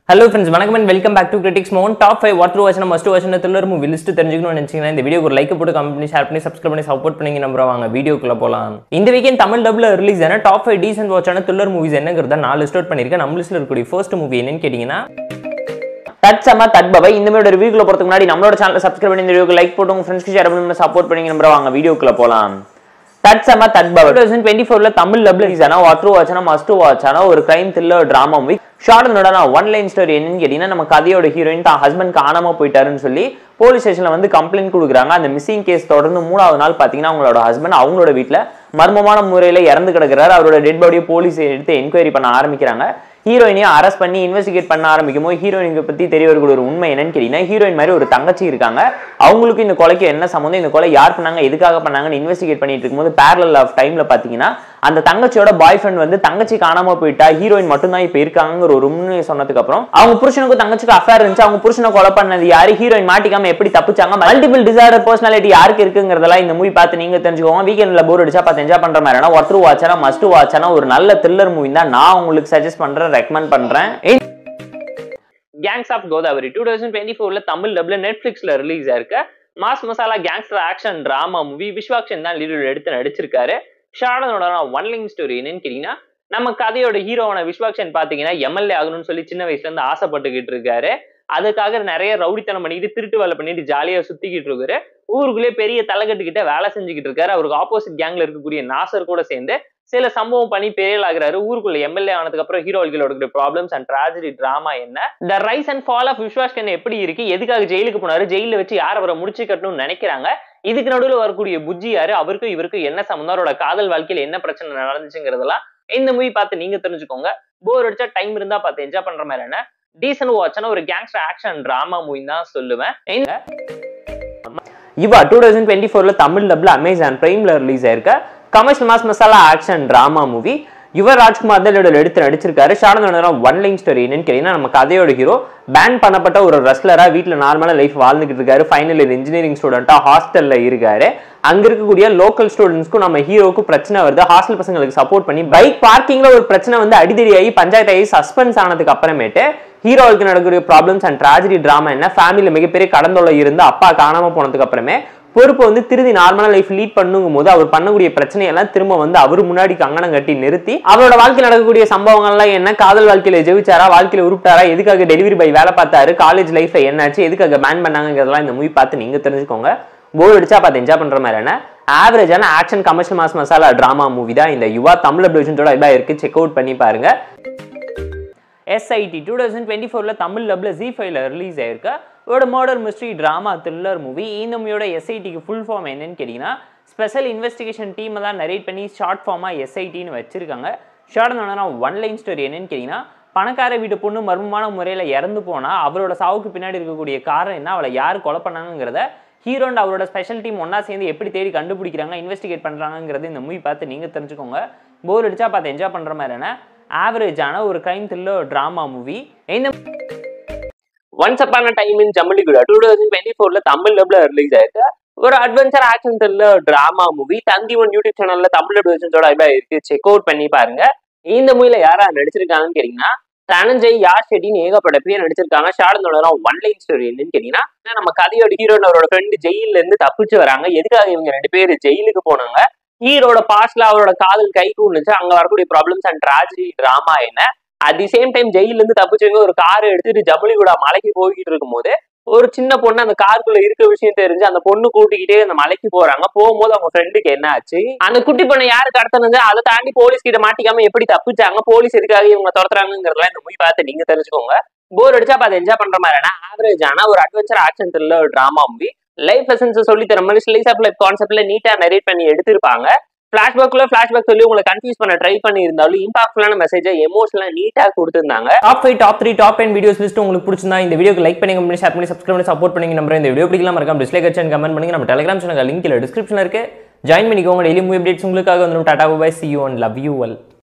hello friends வணக்கம் and welcome back to critics மோன் top five வாட்டர் watch must watch thriller movie list தெரிஞ்சுக்கணும்னு நினைச்சீங்கன்னா இந்த வீடியோ ஒரு லைக் போட்டு கமெண்ட் பண்ணி ஷேர் பண்ணி சப்ஸ்கிரைப் பண்ணி சப்போர்ட் பண்ணி நம்புறோம் வாங்க வீடியோக்குள்ள போலாம் இந்த வீக்கெண்ட் தமிழ் டப்ல ரிலீஸ் ஆன டாப் ஃபைவ் டீசென்ட் வாட்சான த்ரில்லர் மூவிஸ் என்னங்கிறத நான் லிஸ்ட் அவுட் பண்ணியிருக்கேன் நம்ம லிஸ்ட்ல இருக்கக்கூடிய ஃபர்ஸ்ட் மூவி என்னன்னு கேட்டீங்கன்னா தட்சமா தட்பவை இந்த மாதிரி ரிவ்யூக்குள்ள போறதுக்கு முன்னாடி நம்மளோட சேனல் சப்ஸ்கிரைப் பண்ணி இந்த வீடியோக்கு லைக் போட்டு உங்க ஃப்ரெண்ட்ஸ்க்கு ஷேர் பண்ணி சப்போர்ட் பண்ணி நம்புறோம் வாங்க வீடியோக்குள்ள போலாம் தட்சமா தட்பவ டூ தௌசண்ட் டுவெண்ட்டி ஃபோர்ல தமிழ் டப்ல ரிலீஸ் ஆன வாட்ரு வாட்சான மஸ்ட் வாட்சான ஒரு கிரைம் த்ரில்லர் டிராமா மூவி ஷார்டனோட ஒன் லைன் ஸ்டோரி என்னன்னு கேட்டீங்கன்னா நம்ம கதையோட ஹீரோயின் தான் ஹஸ்பண்ட் காணாம போயிட்டாருன்னு சொல்லி போலீஸ் ஸ்டேஷன்ல வந்து கம்ப்ளைண்ட் கொடுக்குறாங்க அந்த மிஸ்ஸிங் கேஸ் தொடர்ந்து மூணாவது நாள் பாத்தீங்கன்னா அவங்களோட ஹஸ்பண்ட் அவங்களோட வீட்ல மர்மமான முறையில இறந்து கிடக்குறாரு அவரோட டெட் பாடியை போலீஸ் எடுத்து என்கொயரி பண்ண ஆரம்பிக்கிறாங்க ஹீரோயினையும் அரெஸ்ட் பண்ணி இன்வெஸ்டிகேட் பண்ண ஆரம்பிக்கும் போது ஹீரோயினுக்கு பத்தி தெரிய வரக்கூடிய ஒரு உண்மை என்னன்னு கேட்டீங்கன்னா ஹீரோயின் மாதிரி ஒரு தங்கச்சி இருக்காங்க அவங்களுக்கு இந்த கொலைக்கு என்ன சம்மந்தம் இந்த கொலை யார் பண்ணாங்க எதுக்காக பண்ணாங்கன்னு இன்வெஸ்டிகேட் பண்ணிட்டு இருக்கும்போது பேரலல் ஆஃப் டைம்ல பாத்தீங்கன்னா அந்த தங்கச்சியோட பாய் ஃப்ரெண்ட் வந்து தங்கச்சி காணாம போயிட்டா ஹீரோயின் மட்டும் தான் இப்ப இருக்காங்கிற ஒரு உண்மையை சொன்னதுக்கு அப்புறம் அவங்க புருஷனுக்கும் தங்கச்சிக்கு அஃபேர் இருந்துச்சு அவங்க புருஷனை கொலை பண்ணது யாரு ஹீரோயின் மாட்டிக்காம எப்படி தப்பிச்சாங்க மல்டிபிள் டிசார்டர் பர்சனாலிட்டி யாருக்கு இருக்குங்கிறதெல்லாம் இந்த மூவி பார்த்து நீங்க தெரிஞ்சுக்கோங்க வீக்கெண்ட்ல போர் அடிச்சா பார்த்து என்ஜாய் பண்ற மாதிரி ஒருத்தர் வாட்சானா மஸ்ட் வாட்சானா ஒரு நல்ல த்ரில்லர் மூவி தான் நான் உங்களுக்கு சஜஸ்ட் பண்றேன் ரெக்கமெண்ட் பண்றேன் gangs of Godavari two thousand twenty ஃபோர்ல தமிழ் டப்ல நெட்ஃபிளிக்ஸ்ல ரிலீஸ் ஆயிருக்க mass masala gangster action drama movie Vishwaksen தான் லீடர் எடுத்து நடிச்சிருக்காரு ஷாரனோட ஒன் லிங் ஸ்டோரி என்னன்னு கேட்டீங்கன்னா நம்ம கதையோட ஹீரோவான விஸ்வாக்ஷன் பாத்தீங்கன்னா எம்எல்ஏ ஆகணும்னு சொல்லி சின்ன வயசுல இருந்து ஆசைப்பட்டுக்கிட்டு இருக்காரு அதுக்காக நிறைய ரவுடித்தனம் பண்ணிட்டு திருட்டு வேலை பண்ணிட்டு ஜாலியா சுத்திக்கிட்டு இருக்காரு ஊருக்குள்ளே பெரிய தலைகட்டுக்கிட்ட வேலை செஞ்சுக்கிட்டு இருக்காரு அவருக்கு ஆப்போசிட் கேங்ல இருக்கக்கூடிய நாசர் கூட சேர்ந்து சில சம்பவம் பண்ணி பெரியல் ஆகுறாரு ஊருக்குள்ள எம்எல்ஏ ஆனதுக்கு அப்புறம் ஹீரோகளோட ப்ராப்ளம்ஸ் அண்ட் ட்ராஜடி டிராமா என்ன the rise and fall of Vishwaksen எப்படி இருக்கு எதுக்காக ஜெயிலுக்கு போனாரு ஜெயில வச்சு யார் அவரை முடிச்சு கட்டணும்னு நினைக்கிறாங்க இதுக்கு நடுவில் வரக்கூடிய புஜ்ஜி யாரு அவருக்கும் இவருக்கும் என்ன சம்மந்தம் அவரோட காதல் வாழ்க்கையில என்ன பிரச்சனை நடந்துச்சுங்கிறதெல்லாம் இந்த மூவி பார்த்து நீங்க தெரிஞ்சுக்கோங்க போர் அடிச்சா டைம் இருந்தா பார்த்து என்ஜாய் பண்ற மாதிரி என்ன டீசன்ட் வாட்சான ஒரு கேங்ஸ்டர் ஆக்ஷன் டிராமா மூவி தான் சொல்லுவேன் இந்த இவா டூ தௌசண்ட் டுவெண்ட்டி ஃபோர்ல தமிழ் டப்ல அமேசான் பிரைம்ல ரிலீஸ் ஆயிருக்க commercial mass masala action drama movie Yuva Rajkumar தான் இதோட எடுத்து நடிச்சிருக்காரு ஷாரதோட ஒன் லைன் ஸ்டோரி என்னன்னு கேட்டீங்கன்னா நம்ம கதையோட ஹீரோ பேன் பண்ணப்பட்ட ஒரு ரெஸ்லரா வீட்டுல நார்மலா லைஃப் வாழ்ந்துகிட்டு இருக்காரு ஃபைனல் இயர் இன்ஜினியரிங் ஸ்டூடெண்டா ஹாஸ்டல்ல இருக்காரு அங்க இருக்கக்கூடிய லோக்கல் ஸ்டூடெண்ட்ஸ்க்கும் நம்ம ஹீரோக்கும் பிரச்சனை வருது ஹாஸ்டல் பசங்களுக்கு சப்போர்ட் பண்ணி பைக் பார்க்கிங்ல ஒரு பிரச்சனை வந்து அடிதடி ஆகி பஞ்சாயத்து ஆகி சஸ்பென்ஸ் ஆனதுக்கு அப்புறமேட்டு ஹீரோவுக்கு நடக்கக்கூடிய ப்ராப்ளம்ஸ் அண்ட் ட்ராஜடி டிராமா என்ன ஃபேமிலியில் மிகப்பெரிய கடந்தொலை இருந்து அப்பா காணாம போனதுக்கு அப்புறமே பொறுப்பை வந்து திருதி நார்மலாக லைஃப் லீட் பண்ணுங்கும் போது அவர் பண்ணக்கூடிய பிரச்சனையெல்லாம் திரும்ப வந்து அவர் முன்னாடி கங்கணம் கட்டி நிறுத்தி அவரோட வாழ்க்கையில் நடக்கக்கூடிய சம்பவங்கள்லாம் என்ன காதல் வாழ்க்கையில ஜெயிச்சாரா வாழ்க்கையில உருப்பிட்டாரா எதுக்காக டெலிவரி பாய் வேலை பார்த்தாரு காலேஜ் லைஃப்ல என்னாச்சு எதுக்காக பேன் பண்ணாங்கிறதெல்லாம் இந்த மூவி பார்த்து நீங்க தெரிஞ்சுக்கோங்க போர் அடிச்சா பார்த்து என்ஜாய் பண்ற மாதிரி என்ன ஆவரேஜான action commercial mass masala drama movie தான் இந்த யுவா தமிழ் டிவிஷனோட இதா இருக்கு செக் அவுட் பண்ணி பாருங்க எஸ்ஐடி டூ தௌசண்ட் டுவெண்ட்டி ஃபோரில் தமிழ் லப்ல ஜி ஃபைவ்ல ரிலீஸ் ஆயிருக்க ஒரு murder mystery drama thriller movie இந்த மூவியோட எஸ்ஐடிக்கு ஃபுல் ஃபார்ம் என்னன்னு கேட்டிங்கன்னா ஸ்பெஷல் இன்வெஸ்டிகேஷன் டீமை தான் நரேட் பண்ணி ஷார்ட் ஃபார்மாக எஸ்ஐடின்னு வச்சிருக்காங்க ஷார்ட் ஒன் லைன் ஸ்டோரி என்னன்னு கேட்டிங்கன்னா பணக்கார வீட்டு பொண்ணு மர்மமான முறையில் இறந்து போனால் அவரோட சாவுக்கு பின்னாடி இருக்கக்கூடிய காரணம் என்ன அவளை யார் கொலை பண்ணாங்கிறத ஹீரோ அண்ட் அவரோட ஸ்பெஷல் டீம் ஒன்றா சேர்ந்து எப்படி தேடி கண்டுபிடிக்கிறாங்க இன்வெஸ்டிகேட் பண்ணுறாங்கிறது இந்த மூவி பார்த்து நீங்கள் தெரிஞ்சுக்கோங்க போர் அடிச்சா பார்த்து என்ஜாய் பண்ணுற மாதிரியான ஆவரேஜான ஒரு கிரைம் த்ரில்லர் டிராமா மூவி இந்த once upon a time in Jammaliguda two thousand twenty ஃபோர்ல தமிழ் டப்ல ரிலீஸ் ஆயிருக்கு ஒரு adventure action thriller drama movie Thanthi one YouTube சேனல்ல தமிழ் வெர்ஷன்ஸோட இருக்கு செக் அவுட் பண்ணி பாருங்க இந்த மூவில யாரா நடிச்சிருக்காங்கன்னு கேட்டீங்கன்னா தனஞ்சய் யார் ஷெட்டின்னு ஏகப்பட்ட பேர் நடிச்சிருக்காங்க ஷாரதோட ஒன் லைன் ஸ்டோரி என்னன்னு கேட்டீங்கன்னா நம்ம கதையோட ஹீரோன் அவரோட ஃப்ரெண்டு ஜெயில இருந்து தப்பிச்சு வராங்க எதுக்காக இவங்க ரெண்டு பேர் ஜெயிலுக்கு போனாங்க ஹீரோட பாஸ்ட்ல அவரோட காதல் கை கூண்டுச்சு அங்க வரக்கூடிய ப்ராப்ளம்ஸ் அண்ட் ட்ராஜடி டிராமா என்ன அட் தி சேம் டைம் ஜெயில இருந்து தப்பிச்சவங்க ஒரு கார் எடுத்துட்டு ஜமுலிகுடா மலைக்கு போய்கிட்டு இருக்கும்போது ஒரு சின்ன பொண்ணு அந்த காருக்குள்ள இருக்க விஷயம் தெரிஞ்சு அந்த பொண்ணு கூட்டிக்கிட்டே அந்த மலைக்கு போறாங்க போகும்போது அவங்க ஃப்ரெண்டுக்கு என்ன ஆச்சு அந்த குட்டி பொண்ணை யாரு கடத்தினது அதை தாண்டி போலீஸ் கிட்ட மாட்டிக்காம எப்படி தப்பிச்சாங்க போலீஸ் எதுக்காக இவங்க துரத்துறாங்கிறதெல்லாம் இந்த மூவி பார்த்து நீங்க தெரிஞ்சுக்கோங்க போர் அடிச்சா பார்த்து என்ஜாய் பண்ற மாதிரினா ஆவரேஜ் ஆன ஒரு adventure action thriller drama movie life lessons சொல்லி தர மாதிரி ஸ்லைஸ் ஆஃப் லைஃப் கான்செப்ட்ல நீட்டா நரேட் பண்ணி எடுத்திருப்பாங்க பிளாஷ்பேக்ல பிளாஷ்பேக் சொல்லி உங்களை கன்ஃபியூஸ் பண்ண ட்ரை பண்ணி இருந்தாலும் இம்பாக்ட்ஃபுல்லான மெசேஜை எமோஷனலா நீட்டா கொடுத்திருந்தாங்க top five top three top ten videos list உங்களுக்கு பிடிச்சிருந்தா இந்த வீடியோக்கு லைக் பண்ணி கமெண்ட் ஷேர் பண்ணி சப்ஸ்கிரைப் பண்ணி சப்போர்ட் பண்ணி நம்பர் இந்த வீடியோ பிடிக்கலாம் மறக்காம டிஸ்லைக் அண்ட் கமெண்ட் பண்ணி நம்ம டெலிகிராம் சேனல் லிங்க் டிஸ்கிரிப்ஷன் இருக்கு ஜாயின் பண்ணிக்கோங்க டெய்லி மூவி அப்டேட்ஸ் உங்களுக்காக வந்துடும் tata bye see you and love you well